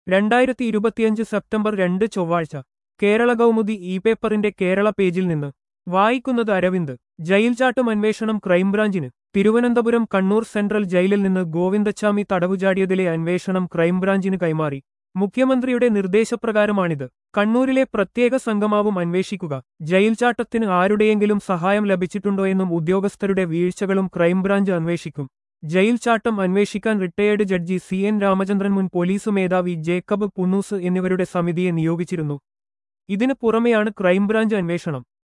രണ്ടായിരത്തി ഇരുപത്തിയഞ്ച് സെപ്റ്റംബർ രണ്ട് ചൊവ്വാഴ്ച കേരള കൗമുദി ഇ പേപ്പറിന്റെ കേരള പേജിൽ നിന്ന് വായിക്കുന്നത് അരവിന്ദ് ജയിൽ ചാട്ടും അന്വേഷണം ക്രൈംബ്രാഞ്ചിന് തിരുവനന്തപുരം കണ്ണൂർ സെൻട്രൽ ജയിലിൽ നിന്ന് ഗോവിന്ദച്ചാമി തടവുചാടിയതിലെ അന്വേഷണം ക്രൈംബ്രാഞ്ചിന് കൈമാറി മുഖ്യമന്ത്രിയുടെ നിർദ്ദേശപ്രകാരമാണിത് കണ്ണൂരിലെ പ്രത്യേക സംഘമാവും അന്വേഷിക്കുക ജയിൽ ചാട്ടത്തിന് ആരുടെയെങ്കിലും സഹായം ലഭിച്ചിട്ടുണ്ടോയെന്നും ഉദ്യോഗസ്ഥരുടെ വീഴ്ചകളും ക്രൈംബ്രാഞ്ച് അന്വേഷിക്കും ജയിൽ ചാട്ടം അന്വേഷിക്കാൻ retired judge C N Ramachandran മുൻ പോലീസ് മേധാവി ജേക്കബ് പുന്നൂസ് എന്നിവരുടെ സമിതിയെ നിയോഗിച്ചിരുന്നു ഇതിനു പുറമെയാണ് ക്രൈംബ്രാഞ്ച് അന്വേഷണം